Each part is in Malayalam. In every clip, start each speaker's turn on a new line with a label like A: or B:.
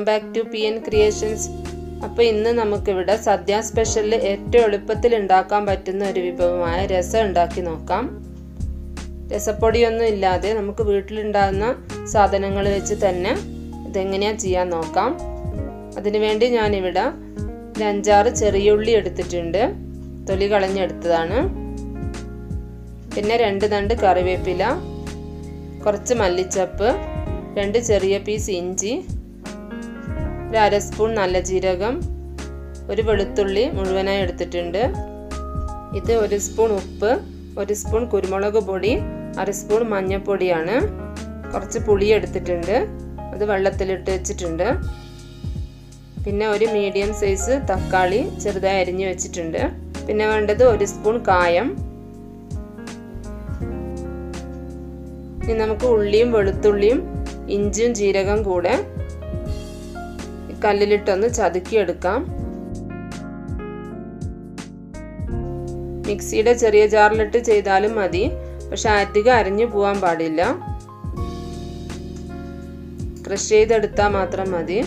A: back to P N creations അപ്പോൾ ഇന്ന് നമുക്കിവിടെ സദ്യ സ്പെഷ്യലിൽ ഏറ്റവും എളുപ്പത്തിൽ ഉണ്ടാക്കാൻ പറ്റുന്ന ഒരു വിഭവമായ രസം ഉണ്ടാക്കി നോക്കാം രസപ്പൊടിയൊന്നും ഇല്ലാതെ നമുക്ക് വീട്ടിലുണ്ടാകുന്ന സാധനങ്ങൾ വെച്ച് തന്നെ ഇതെങ്ങനെയാണ് ചെയ്യാൻ നോക്കാം അതിനുവേണ്ടി ഞാനിവിടെ ഒരു അഞ്ചാറ് ചെറിയ ഉള്ളി എടുത്തിട്ടുണ്ട് തൊലി കളഞ്ഞെടുത്തതാണ് പിന്നെ രണ്ട് തണ്ട് കറിവേപ്പില കുറച്ച് മല്ലിച്ചപ്പ് രണ്ട് ചെറിയ പീസ് ഇഞ്ചി ഒരു അര സ്പൂൺ നല്ല ജീരകം ഒരു വെളുത്തുള്ളി മുഴുവനായി എടുത്തിട്ടുണ്ട് ഇത് ഒരു സ്പൂൺ ഉപ്പ് ഒരു സ്പൂൺ കുരുമുളക് പൊടി അര സ്പൂൺ മഞ്ഞൾപ്പൊടിയാണ് കുറച്ച് പുളി എടുത്തിട്ടുണ്ട് അത് വെള്ളത്തിലിട്ട് വെച്ചിട്ടുണ്ട് പിന്നെ ഒരു മീഡിയം സൈസ് തക്കാളി ചെറുതായി അരിഞ്ഞു വെച്ചിട്ടുണ്ട് പിന്നെ വേണ്ടത് ഒരു സ്പൂൺ കായം ഇനി നമുക്ക് ഉള്ളിയും വെളുത്തുള്ളിയും ഇഞ്ചിയും ജീരകം കൂടെ കല്ലിലിട്ടൊന്ന് ചതുക്കിയെടുക്കാം മിക്സിയുടെ ചെറിയ ജാറിലിട്ട് ചെയ്താലും മതി പക്ഷെ അധികം അരിഞ്ഞു പോകാൻ പാടില്ല ക്രഷ് ചെയ്തെടുത്താൽ മാത്രം മതി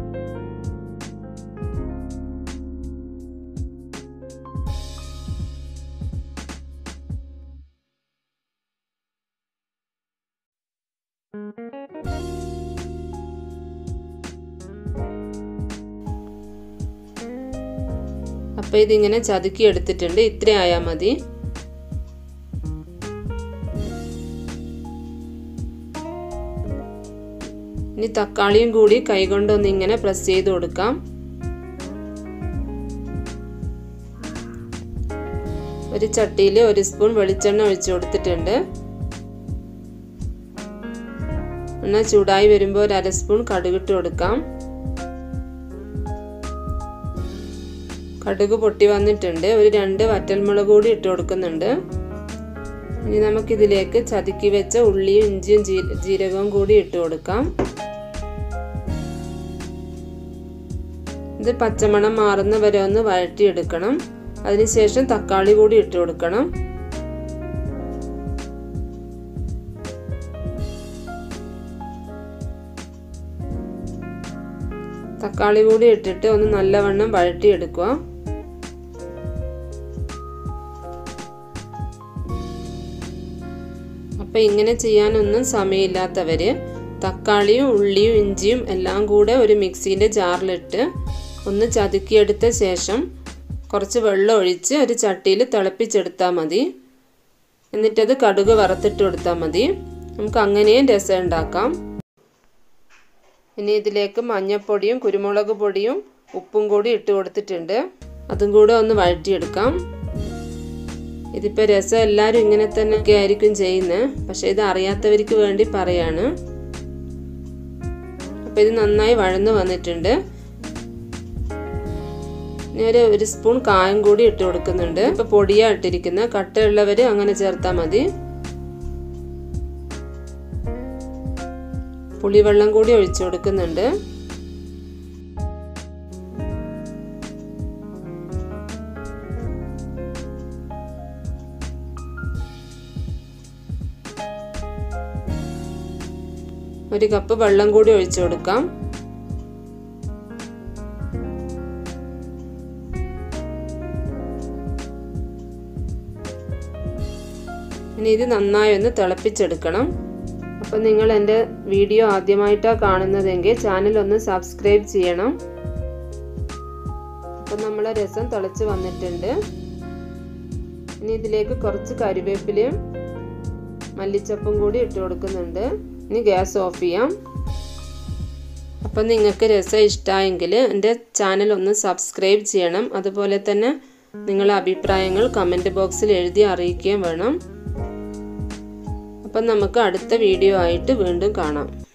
A: അപ്പോൾ ഇതിങ്ങനെ ചതുക്കി എടുത്തിട്ടുണ്ട് ഇത്ര ആയാൽ മതി ഇനി തക്കാളിയും കൂടി കൈകൊണ്ടൊന്ന് ഇങ്ങനെ പ്രസ് ചെയ്ത് കൊടുക്കാം ഒരു ചട്ടിയിൽ ഒരു സ്പൂൺ വെളിച്ചെണ്ണ ഒഴിച്ചു കൊടുത്തിട്ടുണ്ട് എണ്ണ ചൂടായി വരുമ്പോൾ ഒരു അര സ്പൂൺ കടുകിട്ട് കൊടുക്കാം കടുക് പൊട്ടി വന്നിട്ടുണ്ട് ഒരു രണ്ട് വറ്റൽമുളക് കൂടി ഇട്ട് കൊടുക്കുന്നുണ്ട് ഇനി നമുക്കിതിലേക്ക് ചതുക്കി വെച്ച ഉള്ളിയും ഇഞ്ചിയും ജീരകവും കൂടി ഇട്ട് കൊടുക്കാം ഇത് പച്ചമണം മാറുന്ന വരെ ഒന്ന് വഴറ്റിയെടുക്കണം അതിനുശേഷം തക്കാളി കൂടി ഇട്ട് കൊടുക്കണം തക്കാളി കൂടി ഇട്ടിട്ട് ഒന്ന് നല്ലവണ്ണം വഴറ്റിയെടുക്കുക അപ്പം ഇങ്ങനെ ചെയ്യാനൊന്നും സമയമില്ലാത്തവർ തക്കാളിയും ഉള്ളിയും ഇഞ്ചിയും എല്ലാം കൂടെ ഒരു മിക്സീൻ്റെ ജാറിലിട്ട് ഒന്ന് ചതുക്കിയെടുത്ത ശേഷം കുറച്ച് വെള്ളം ഒഴിച്ച് ഒരു ചട്ടിയിൽ തിളപ്പിച്ചെടുത്താൽ മതി എന്നിട്ടത് കടുക് വറുത്തിട്ട് കൊടുത്താൽ മതി നമുക്ക് അങ്ങനെയും രസം ഉണ്ടാക്കാം ഇനി ഇതിലേക്ക് മഞ്ഞൾപ്പൊടിയും കുരുമുളക് പൊടിയും ഉപ്പും കൂടി ഇട്ട് കൊടുത്തിട്ടുണ്ട് അതും കൂടെ ഒന്ന് വഴറ്റിയെടുക്കാം ഇതിപ്പോൾ രസം എല്ലാവരും ഇങ്ങനെ തന്നെ ഒക്കെ ആയിരിക്കും ചെയ്യുന്നത് പക്ഷേ ഇത് അറിയാത്തവർക്ക് വേണ്ടി പറയാണ് അപ്പോൾ ഇത് നന്നായി വഴന്നു വന്നിട്ടുണ്ട് ഞാൻ ഒരു സ്പൂൺ കായം കൂടി ഇട്ട് കൊടുക്കുന്നുണ്ട് ഇപ്പോൾ പൊടിയാണ് ഇട്ടിരിക്കുന്നത് കട്ടയുള്ളവർ അങ്ങനെ ചേർത്താൽ മതി പുളിവെള്ളം കൂടി ഒഴിച്ചു കൊടുക്കുന്നുണ്ട് ഒരു കപ്പ് വെള്ളം കൂടി ഒഴിച്ചു കൊടുക്കാം ഇനി ഇത് നന്നായി ഒന്ന് തിളപ്പിച്ചെടുക്കണം അപ്പം നിങ്ങൾ എൻ്റെ വീഡിയോ ആദ്യമായിട്ടാണ് കാണുന്നതെങ്കിൽ ചാനൽ ഒന്ന് സബ്സ്ക്രൈബ് ചെയ്യണം അപ്പം നമ്മളെ രസം തിളച്ച് വന്നിട്ടുണ്ട് ഇനി ഇതിലേക്ക് കുറച്ച് കറിവേപ്പിലയും മല്ലിച്ചപ്പും കൂടി ഇട്ട് കൊടുക്കുന്നുണ്ട് ഇനി ഗ്യാസ് ഓഫ് ചെയ്യാം അപ്പം നിങ്ങൾക്ക് രസം ഇഷ്ടമായെങ്കിൽ എൻ്റെ ചാനൽ ഒന്ന് സബ്സ്ക്രൈബ് ചെയ്യണം അതുപോലെ തന്നെ നിങ്ങളുടെ അഭിപ്രായങ്ങൾ കമൻറ്റ് ബോക്സിൽ എഴുതി അറിയിക്കുകയും വേണം അപ്പം നമുക്ക് അടുത്ത വീഡിയോ ആയിട്ട് വീണ്ടും കാണാം